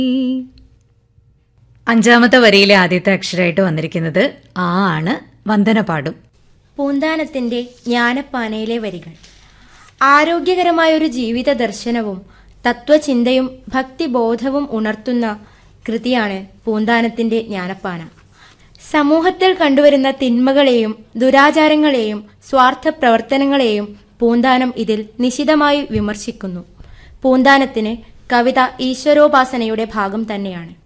അഞ്ചാമത്തെ വരിയിലെ ആദ്യത്തെ അക്ഷരമായിട്ട് വന്നിരിക്കുന്നത് ആ ആണ് വന്ദന പാടും പൂന്താനത്തിന്റെ ജ്ഞാനപ്പാനയിലെ വരികൾ ആരോഗ്യകരമായൊരു ജീവിത ദർശനവും തത്വചിന്തയും ഭക്തിബോധവും ഉണർത്തുന്ന കൃതിയാണ് പൂന്താനത്തിന്റെ ജ്ഞാനപ്പാന സമൂഹത്തിൽ കണ്ടുവരുന്ന തിന്മകളെയും ദുരാചാരങ്ങളെയും സ്വാർത്ഥ പ്രവർത്തനങ്ങളെയും പൂന്താനം ഇതിൽ നിശിതമായി വിമർശിക്കുന്നു പൂന്താനത്തിന് കവിത ഈശ്വരോപാസനയുടെ ഭാഗം തന്നെയാണ്